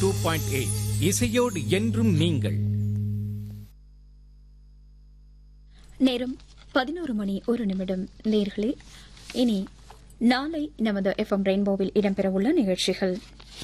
Two point eight இசையோடு என்றும் நீங்கள் நேரம் பதினோரு மணி ஒரு நிமிடம் நேர்களே இனி நாளை நமது எஃப்எம் ரெயின்போவில் இடம்பெறவுள்ள நிகழ்ச்சிகள்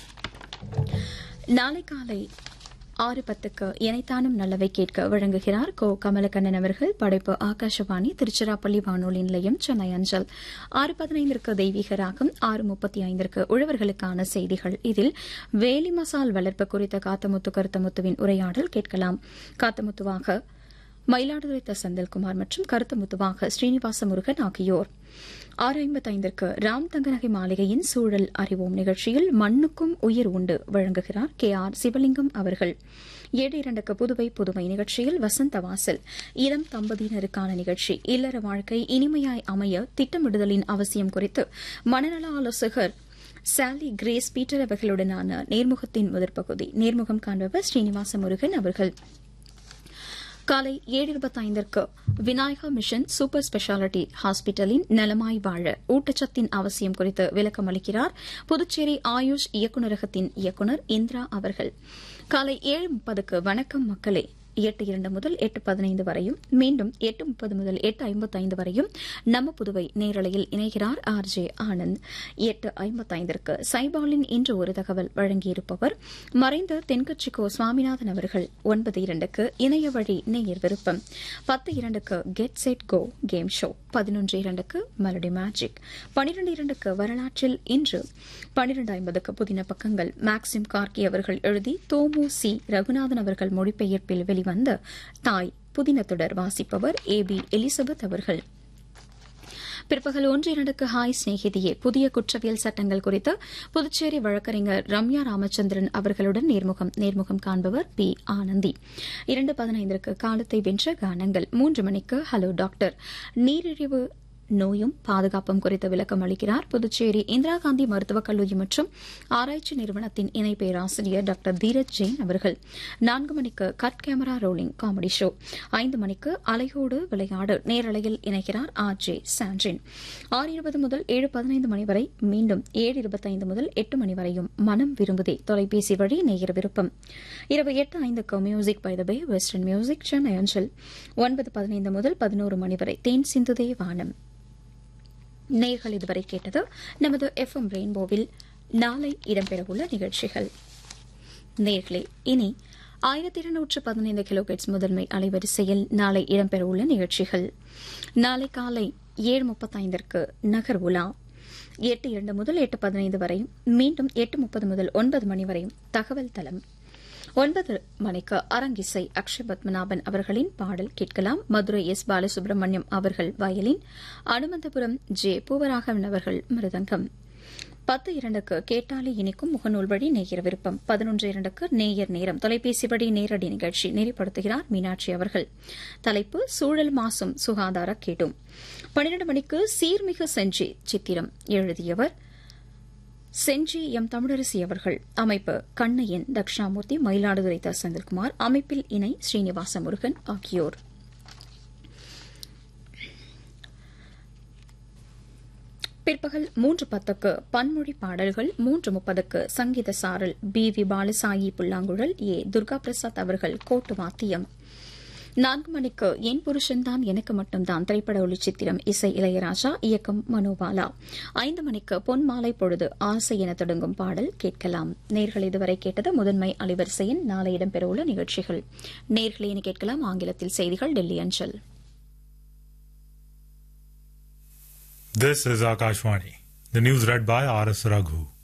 நாளை காலை ஆறு பத்துக்கு இணைத்தானும் நல்லவை கேட்க வழங்குகிறார் கோ கமலக்கண்ணன் அவர்கள் படைப்பு ஆகாஷவாணி திருச்சிராப்பள்ளி வானொலி நிலையம் சென்னை அஞ்சல் ஆறு பதினைந்திற்கு தெய்வீக ராகம் ஆறு முப்பத்தி ஐந்திற்கு உழவர்களுக்கான செய்திகள் இதில் வேலி மசால் வளர்ப்பு குறித்த காத்தமுத்து கருத்தமுத்துவின் உரையாடல் கேட்கலாம் காத்தமுத்துவாக மயிலாடுதுறை த செந்தில்குமார் மற்றும் கருத்தமுத்துவாக ஸ்ரீனிவாச முருகன் ஆகியோர் ஆறு ஐம்பத்தைந்திற்கு ராம் தங்கநகை மாளிகையின் சூழல் அறிவோம் நிகழ்ச்சியில் மண்ணுக்கும் உயிர் உண்டு வழங்குகிறார் கே ஆர் சிவலிங்கம் அவர்கள் ஏழு இரண்டுக்கு புதுவை புதுமை நிகழ்ச்சியில் வசந்த வாசல் இளம் தம்பதியினருக்கான நிகழ்ச்சி இல்லற வாழ்க்கை இனிமையாய் அமைய திட்டமிடுதலின் அவசியம் குறித்து மனநல ஆலோசகர் சாலி கிரேஸ் பீட்டர் அவர்களுடனான நேர்முகத்தின் முதற் பகுதி நேர்முகம் காண்பவர் ஸ்ரீனிவாச முருகன் அவர்கள் காலை ஏழு இருபத்தைந்திற்கு விநாயகா மிஷன் சூப்பர் ஸ்பெஷாலிட்டி ஹாஸ்பிட்டலின் நலமாய் வாழ ஊட்டச்சத்தின் அவசியம் குறித்து விளக்கம் அளிக்கிறார் புதுச்சேரி ஆயுஷ் இயக்குநரகத்தின் இயக்குநர் இந்திரா அவர்கள் காலை ஏழு முப்பதுக்கு வணக்கம் மக்களே எட்டு இரண்டு முதல் எட்டு பதினைந்து வரையும் மீண்டும் எட்டு முப்பது முதல் எட்டு ஐம்பத்தைந்து வரையும் நம்ம புதுவை நேரலையில் இணைகிறார் ஆர் ஜே ஆனந்த் எட்டு ஐம்பத்தைந்திற்கு சைபாலின் இன்று ஒரு தகவல் வழங்கியிருப்பவர் மறைந்த தென்கட்சிக்கோ சுவாமிநாதன் அவர்கள் ஒன்பது இரண்டுக்கு இணைய வழி நேயர் விருப்பம் பத்து இரண்டுக்கு get set go game show பதினொன்று இரண்டுக்கு மெலடி மேஜிக் பனிரெண்டு இரண்டுக்கு வரலாற்றில் இன்று பனிரெண்டு ஐம்பதுக்கு புதின பக்கங்கள் மேக்சிம் கார்கி அவர்கள் எழுதி தோமு சி ரகுநாதன் அவர்கள் மொழிபெயர்ப்பில் வெளிவந்த தாய் புதின தொடர் வாசிப்பவர் ஏ பி எலிசபெத் அவர்கள் பிற்பகல் ஒன்று இரண்டுக்கு ஹாய் சிநேகிதியே புதிய குற்றவியல் சட்டங்கள் குறித்து புதுச்சேரி வழக்கறிஞர் ரம்யா ராமச்சந்திரன் அவர்களுடன் நேர்முகம் நேர்முகம் காண்பவர் பி ஆனந்தி இரண்டு பதினைந்திற்கு காலத்தை வென்ற கானங்கள் மூன்று மணிக்கு ஹலோ டாக்டர் நீரிழிவு நோயும் பாதுகாப்பும் குறித்த விளக்கம் அளிக்கிறார் புதுச்சேரி இந்திரா காந்தி மருத்துவக் கல்லூரி மற்றும் ஆராய்ச்சி நிறுவனத்தின் இணை பேராசிரியர் டாக்டர் தீரஜ் ஜெயின் அவர்கள் நான்கு மணிக்கு cut camera rolling comedy show ஐந்து மணிக்கு அலையோடு விளையாடு நேரலையில் இணைகிறார் ஆர் ஜே சான்ஜின் ஆறு இருபது முதல் ஏழு பதினைந்து மணி வரை மீண்டும் ஏழு இருபத்தைந்து முதல் எட்டு மணி வரையும் மனம் விரும்புதே தொலைபேசி வழி நேயர் விருப்பம் இரவு எட்டு ஐந்துக்கு music by the bay western music Chennai அஞ்சல் ஒன்பது பதினைந்து முதல் பதினோரு மணி வரை தேன் சிந்துதே வானம் நேர்கள் இதுவரை கேட்டது நமது எஃப் எம் ரெயின்போவில் நாளை இடம்பெறவுள்ள நிகழ்ச்சிகள் நேர்களே இனி ஆயிரத்தி இருநூற்று பதினைந்து கிலோகிட்ஸ் முதன்மை அலைவரிசையில் நாளை இடம்பெறவுள்ள நிகழ்ச்சிகள் நாளை காலை ஏழு முப்பத்தைந்திற்கு நகர் உலா எட்டு இரண்டு முதல் எட்டு பதினைந்து வரையும் மீண்டும் எட்டு முப்பது முதல் ஒன்பது மணி வரையும் தகவல் தளம் ஒன்பது மணிக்கு அரங்கிசை அக்ஷய் பத்மநாபன் அவர்களின் பாடல் கேட்கலாம் மதுரை எஸ் பாலசுப்ரமணியம் அவர்கள் வயலின் அனுமந்தபுரம் ஜே பூவராகவன் அவர்கள் மிருதங்கம் பத்து இரண்டுக்கு கேட்டாலே இனிக்கும் முகநூல் வழி நேயர் விருப்பம் பதினொன்று இரண்டுக்கு நேயர் நேரம் தொலைபேசி வழி நேரடி நிகழ்ச்சி நெறிப்படுத்துகிறார் மீனாட்சி அவர்கள் தலைப்பு சூழல் மாசும் சுகாதார கேடும் பன்னிரண்டு மணிக்கு சீர்மிகு செஞ்சி சித்திரம் எழுதியவர் செஞ்சி எம் தமிழரசி அவர்கள் அமைப்பு கண்ணையன் தக்ஷாமூர்த்தி மயிலாடுதுறை த செந்தில்குமார் அமைப்பில் இணை ஸ்ரீனிவாச முருகன் ஆகியோர் பிற்பகல் மூன்று பத்துக்கு பன்மொழி பாடல்கள் மூன்று முப்பதுக்கு சங்கீத சாரல் பி வி பாலசாயி புல்லாங்குழல் ஏ துர்கா பிரசாத் அவர்கள் கோட்டு வாத்தியம் நான்கு மணிக்கு என் புருஷன்தான் எனக்கு மட்டும்தான் திரைப்பட ஒளிச்சித்திரம் இசை இளையராஜா இயக்கம் மனோபாலா ஐந்து மணிக்கு பொன் மாலை பொழுது ஆசை என தொடங்கும் பாடல் கேட்கலாம் நேர்கள் இதுவரை கேட்டது முதன்மை அலைவரிசையின் நாளை இடம்பெறவுள்ள நிகழ்ச்சிகள் நேர்களை இனி கேட்கலாம் ஆங்கிலத்தில் செய்திகள் டெல்லி அஞ்சல் This is Akashvani. The news read by R.S. Raghu.